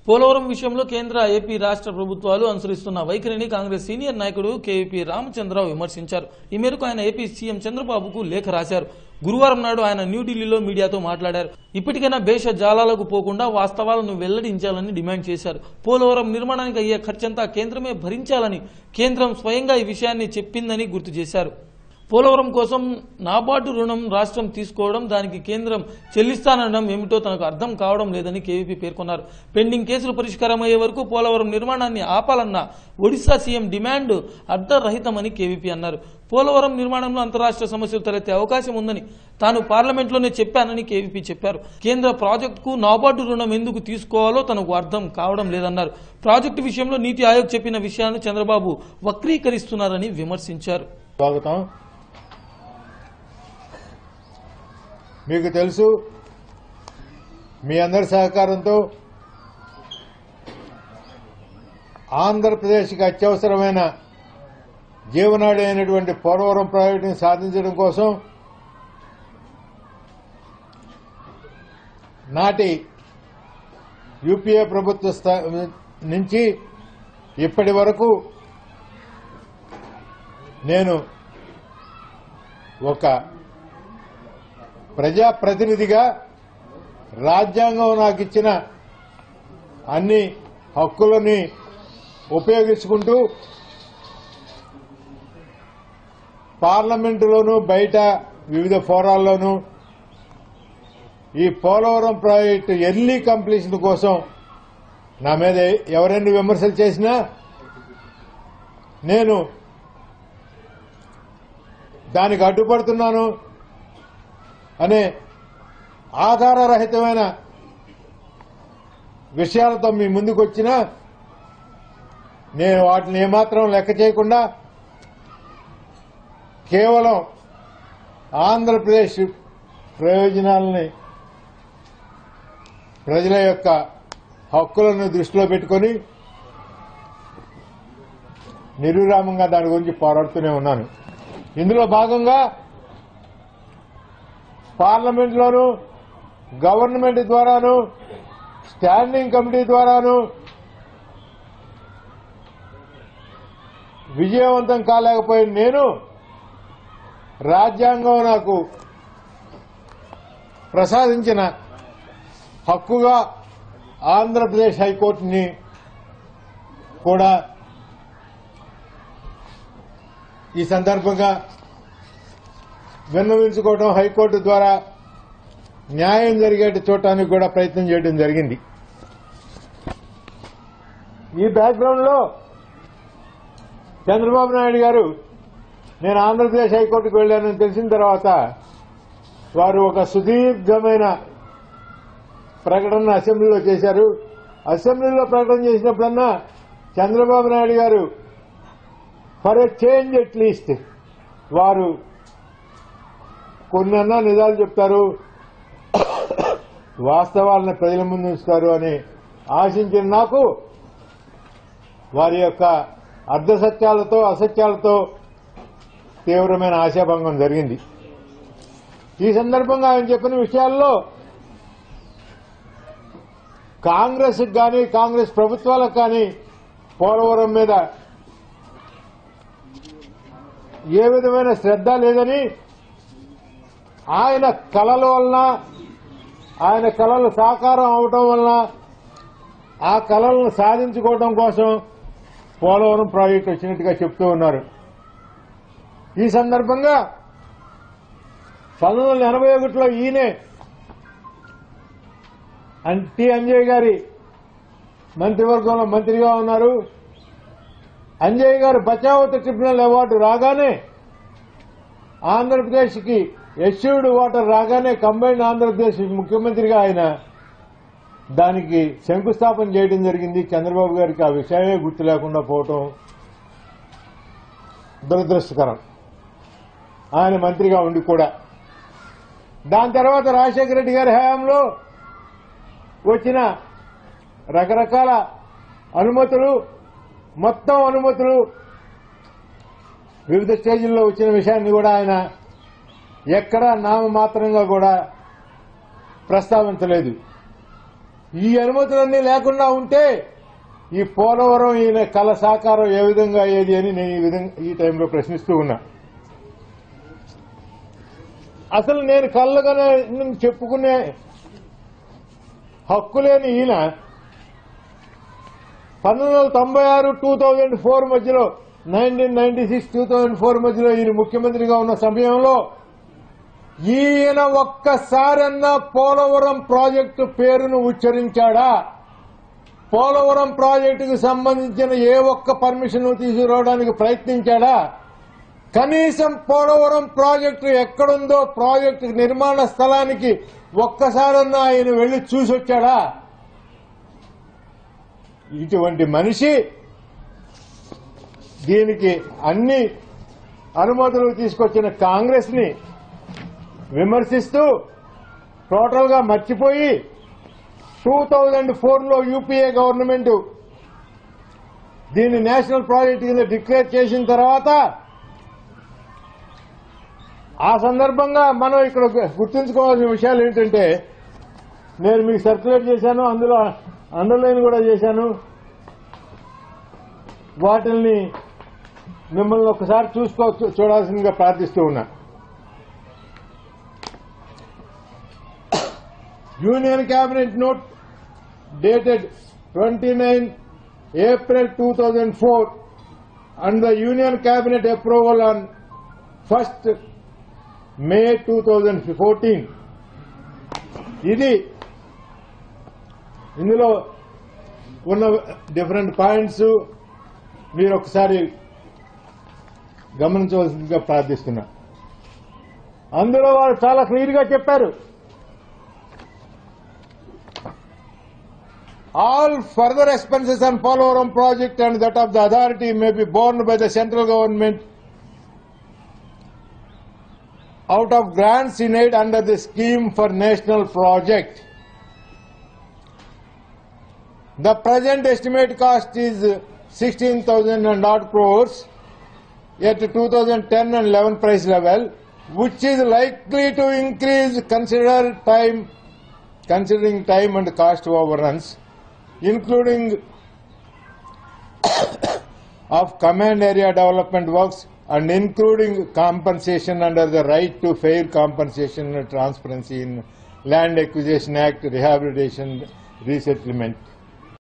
పోలవరం విషయంలో కేంద్ర ఏపీ రాష్ట్ర ప్రభుత్వాలు అనుసరిస్తున్న వైఖరిని కాంగ్రెస్ సీనియర్ నాయకుడు కేవీపీ రామచంద్రరావు విమర్శించారు ఈ మేరకు ఆయన ఏపీ సీఎం చంద్రబాబుకు లేఖ రాశారు గురువారం నాడు ఆయన న్యూఢిల్లీలో మీడియాతో మాట్లాడారు ఇప్పటికైనా భేష జాలాలకు పోకుండా వాస్తవాలను వెల్లడించాలని డిమాండ్ చేశారు పోలవరం నిర్మాణానికి అయ్యే ఖర్చంతా కేంద్రమే భరించాలని కేంద్రం స్వయంగా ఈ విషయాన్ని చెప్పిందని గుర్తు చేశారు పోలవరం కోసం నాబార్డు రుణం రాష్ట్రం తీసుకోవడం దానికి కేంద్రం చెల్లిస్తానడం ఏమిటో తనకు అర్థం కావడం లేదని కేవీపీ పేర్కొన్నారు పెండింగ్ కేసులు పరిష్కారం అయ్యే వరకు పోలవరం నిర్మాణాన్ని ఆపాలన్న ఒడిశా సీఎం డిమాండ్ అర్ధరహితమని కేవీపీ అన్నారు పోలవరం నిర్మాణంలో అంతరాష్ట్ర సమస్యలు తలెత్తే అవకాశం ఉందని తాను పార్లమెంట్లోనే చెప్పానని కేవీపీ చెప్పారు కేంద్ర ప్రాజెక్టుకు నాబార్డు రుణం ఎందుకు తీసుకోవాలో తనకు అర్థం కావడం లేదన్నారు ప్రాజెక్టు విషయంలో నీతి ఆయోగ్ చెప్పిన విషయాన్ని చంద్రబాబు వక్రీకరిస్తున్నారని విమర్శించారు స్వాగతం మీకు తెలుసు మీ అందరి సహకారంతో ఆంధ్రప్రదేశ్కి అత్యవసరమైన జీవనాడి అయినటువంటి పోలవరం ప్రాజెక్టుని సాధించడం కోసం నాటి యూపీఏ ప్రభుత్వ స్థా- నుంచి ఇప్పటి వరకు నేను ఒక ప్రజాప్రతినిధిగా రాజ్యాంగం నాకు ఇచ్చిన అన్ని హక్కులని ఉపయోగించుకుంటూ పార్లమెంటులోనూ బయట వివిధ ఫోరాల్లోనూ ఈ పోలవరం ప్రాజెక్టు ఎర్లీ కంప్లీషన్ కోసం నా మీద ఎవరైనా విమర్శలు చేసినా నేను దానికి అడ్డుపడుతున్నాను అనే ఆధారరహితమైన విషయాలతో మీ ముందుకు వచ్చినా నేను వాటిని ఏమాత్రం లెక్క చేయకుండా కేవలం ఆంధ్రప్రదేశ్ ప్రయోజనాలని ప్రజల యొక్క హక్కులను దృష్టిలో పెట్టుకొని నిర్విరామంగా దాని గురించి పోరాడుతూనే ఉన్నాను ఇందులో భాగంగా పార్లమెంట్లోను గవర్నమెంట్ ద్వారాను స్టాండింగ్ కమిటీ ద్వారాను విజయవంతం కాలేకపోయిన నేను రాజ్యాంగం నాకు ప్రసాదించిన హక్కుగా ఆంధ్రప్రదేశ్ హైకోర్టుని కూడా ఈ సందర్భంగా విన్నవించుకోవడం హైకోర్టు ద్వారా న్యాయం జరిగేట్టు చూడటానికి కూడా ప్రయత్నం చేయడం జరిగింది ఈ బ్యాక్గ్రౌండ్ లో చంద్రబాబు నాయుడు గారు నేను ఆంధ్రప్రదేశ్ హైకోర్టుకు వెళ్లానని తెలిసిన తర్వాత వారు ఒక సుదీర్ఘమైన ప్రకటన అసెంబ్లీలో చేశారు అసెంబ్లీలో ప్రకటన చేసినప్పుడన్నా చంద్రబాబు నాయుడు గారు ఫర్ ఎ చేంజ్ అట్లీస్ట్ వారు కొన్నన్నా నిజాలు చెప్తారు వాస్తవాలను ప్రజల ముందు ఉంచుతారు అని ఆశించిన నాకు వారి యొక్క అర్ధసత్యాలతో అసత్యాలతో తీవ్రమైన ఆశాభంగం జరిగింది ఈ సందర్భంగా ఆయన చెప్పిన విషయాల్లో కాంగ్రెస్ కానీ కాంగ్రెస్ ప్రభుత్వాలకు కానీ పోలవరం మీద ఏ విధమైన శ్రద్ధ లేదని ఆయన కళల వలన ఆయన కళలు సాకారం అవటం వలన ఆ కళలను సాధించుకోవడం కోసం పోలవరం ప్రాజెక్టు వచ్చినట్టుగా చెప్తూ ఉన్నారు ఈ సందర్భంగా పంతొమ్మిది వందల ఎనభై ఒకటిలో ఈయనే అన్- టి అంజయ్ గారి మంత్రివర్గంలో మంత్రిగా ఉన్నారు అంజయ్ గారు బచావత్ ట్రిబ్యునల్ అవార్డు రాగానే ఆంధ్రప్రదేశ్కి ఎస్యూడ్ వాటర్ రాగానే కంబైన్డ్ ఆంధ్రప్రదేశ్ ముఖ్యమంత్రిగా ఆయన దానికి శంకుస్థాపన చేయడం జరిగింది చంద్రబాబు గారికి ఆ విషయమే గుర్తు లేకుండా పోవటం దురదృష్టకరం ఆయన మంత్రిగా ఉండి కూడా దాని తర్వాత రాజశేఖర రెడ్డి గారి హయాంలో వచ్చిన రకరకాల అనుమతులు మొత్తం అనుమతులు వివిధ స్టేజీల్లో వచ్చిన విషయాన్ని కూడా ఆయన ఎక్కడా నామమాత్రంగా కూడా ప్రస్తావించలేదు ఈ అనుమతులన్నీ లేకుండా ఉంటే ఈ పోలవరం ఈయన కళ సాకారం ఏ విధంగా అయ్యేది అని నేను ఈ విధంగా ఈ టైంలో ప్రశ్నిస్తూ ఉన్నా అసలు నేను కళ్ళగానే చెప్పుకునే హక్కు లేని ఈయన పంతొమ్మిది వందల తొంభై ఆరు టూ థౌజండ్ ఫోర్ మధ్యలో nineteen ninety six two thousand four మధ్యలో ఈయన ముఖ్యమంత్రిగా ఉన్న సమయంలో ఈయన ఒక్కసారన్నా పోలవరం ప్రాజెక్టు పేరును ఉచ్చరించాడా పోలవరం ప్రాజెక్టుకు సంబంధించిన ఏ ఒక్క పర్మిషన్ తీసుకురావడానికి ప్రయత్నించాడా కనీసం పోలవరం ప్రాజెక్టు ఎక్కడుందో ప్రాజెక్టు నిర్మాణ స్థలానికి ఒక్కసారన్నా ఆయన వెళ్లి చూసొచ్చాడా ఇటువంటి మనిషి దీనికి అన్ని అనుమతులు తీసుకొచ్చిన కాంగ్రెస్ ని విమర్శిస్తూ టోటల్ గా మర్చిపోయి టూ థౌజండ్ ఫోర్ లో యూపీఏ గవర్నమెంట్ దీన్ని నేషనల్ ప్రాజెక్ట్ కింద డిక్లేర్ చేసిన తర్వాత ఆ సందర్భంగా మనం ఇక్కడ గుర్తుంచుకోవాల్సిన విషయాలు ఏంటంటే నేను మీకు సర్క్యులేట్ చేశాను అందులో అండర్లైన్ కూడా చేశాను వాటిల్ని మిమ్మల్ని ఒకసారి చూసుకో చూడాల్సిందిగా ప్రార్థిస్తూ ఉన్నా union cabinet note dated twenty nine April two thousand four and the union cabinet approval on first May two thousand fourteen ఇది ఇందులో ఉన్న డిఫరెంట్ పాయింట్స్ మీరు ఒకసారి గమనించవలసిందిగా ప్రార్థిస్తున్నా అందులో వారు చాలా క్లియర్ గా చెప్పారు All further expenses on Polavaram project and that of the authority may be borne by the central government out of grants in aid under the scheme for national project. The present estimate cost is 16,000 and odd crores at 2010 and 11 price level, which is likely to increase consider time, considering time and cost overruns, including of command area development works and including compensation under the right to fair compensation and transparency in Land Acquisition Act, Rehabilitation, Resettlement.